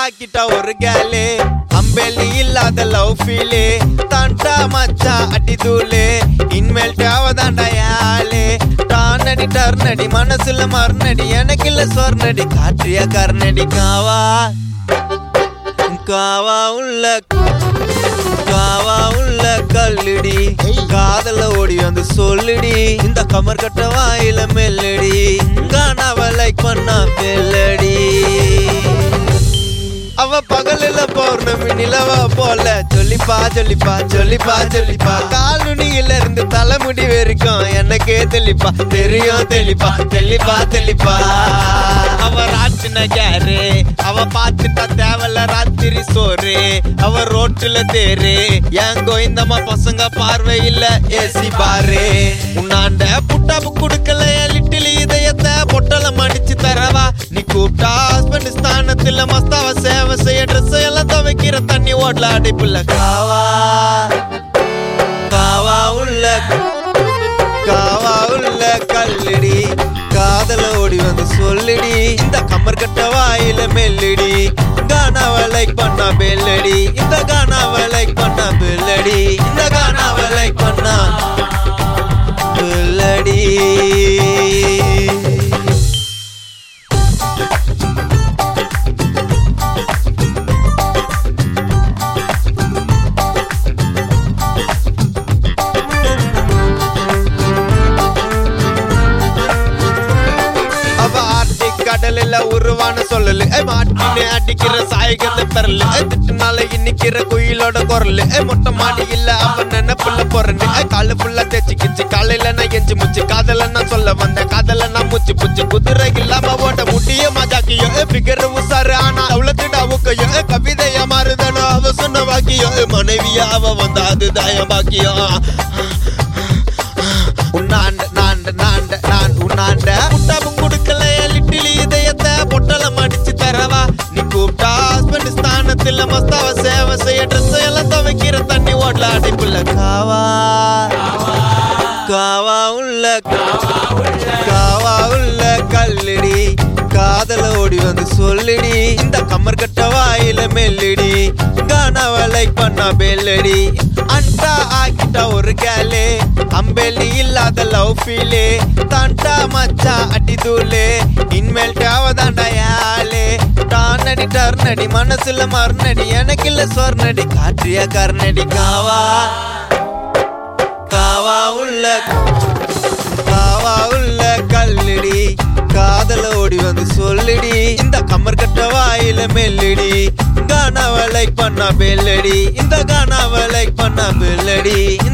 ஆக்கிட்டா ஒரு கேலு அம்பெல்லி இல்லாத லவ் ஃபீலே தாண்டா மச்சா அடி தூளே இன்மேல் தேவதாண்டா யாலே டானடி டர்னடி மனசுல மர்னடி எனக்கு இல்ல சொர்ணடி காற்றிய கர்ணடி காவா காவா உள்ள காவா உள்ள கல்லுடி காதல ஓடி வந்து சொல்லுடி இந்த கமர் கட்ட வாயில மெல்லடி காணாவ லைக் பண்ணா பெல்லடி அவ பகலில பௌர்ணமி நிலவா போல சொல்லிப்பா சொல்லிப்பா சொல்லிப்பா சொல்லிப்பா கால் நுனியில இருந்து தலைமுடி வரைக்கும் எனக்கே தெளிப்பா தெரியும் தெளிப்பா தெளிப்பா தெளிப்பா அவ ராட்டின கேரு அவ பாத்துட்டா தேவல ராத்திரி சோறு அவ ரோட்டுல தேரு என் கோயந்தம்மா பசங்க பார்வை இல்ல ஏசி பாரு உன்னாண்ட புட்டாப்பு குடுக்கல என் லிட்டில் இதயத்தை பொட்டலம் அடிச்சு தரவா நீ கூப்பிட்டா ஹஸ்பண்ட் ஸ்தானத்துல மஸ்தாவ சேவை செய்ய ட்ரெஸ் எல்லாம் துவைக்கிற தண்ணி ஓடல அடைப்புல காவா காவா உள்ள காவா உள்ள கல்லடி காதல ஓடி வந்து சொல்லுடி இந்த கம்மர் கட்ட வாயில மெல்லுடி கானாவை லைக் பண்ணா பெல்லடி இந்த கானாவை லைக் பண்ணா பெல்லடி இந்த கானாவை லைக் பண்ணா பெல்லடி அவ ஆர்டிக் கடலில் உருவான சொல்லலு ஏ மாட்டினு அடிக்கிற சாயகத்தை பெறல ஏ திட்டுனால இன்னிக்கிற குயிலோட குரல் ஏ மொட்டை மாடி இல்ல அவ நினைப்புல பொறண்டு ஏ காலு ஃபுல்லா தேய்ச்சி கிச்சு காலையில நான் எஞ்சி முச்சு காதல நான் சொல்ல வந்தேன் காதல நான் முச்சு புச்சு குதிரை இல்லாம ஓட்ட முட்டிய மஜாக்கியோ ஏ பிகர் உசாரு ஆனா அவ்வளத்துடா ஊக்கையோ ஏ கவிதையா மாறுதனோ அவ சொன்ன வாக்கியோ ஏ மனைவியா அவ வந்தா அதுதான் என் பாக்கியம் உன்னாண்ட நாண்ட நாண்ட நான் உன்னாண்ட முட்டாப்பு குடுக்கல லிட்டில் இதயத்தை பொட்டலம் அடிச்சு தரவா நீ கூப்பிட்டா ஹஸ்பண்ட் ஸ்தானத்துல மஸ்தாவ சேவை செய்ய ட்ரெஸ் எல்லாம் துவைக்கிற தண்ணி ஓடல அடைப்புல காவா காவா உள்ள காவா உள்ள கல்லுடி காதல ஓடி வந்து சொல்லுடி இந்த கம்மர் கட்ட வாயில மெல்லுடி கானாவ லைக் பண்ணா பெல்லடி அண்டா ஆக்கிட்டா ஒரு கேலு அம்பெல்லி இல்லாத லவ் ஃபீலே தாண்டா மச்சா அடி தூளே இன்மேல் தேவதாண்டா யாலே டானடி டர்னடி மனசுல மர்னடி எனக்கு இல்ல சொர்ணடி காற்றிய கர்ணடி காவா காவா உள்ள காவா உள்ள கல்லுடி காதல ஓடி வந்து சொல்லுடி இந்த கம்மர் கட்ட வாயில மெல்லுடி கானாவை லைக் பண்ணா பெல்லடி இந்த கானாவை லைக் பண்ணா பெல்லடி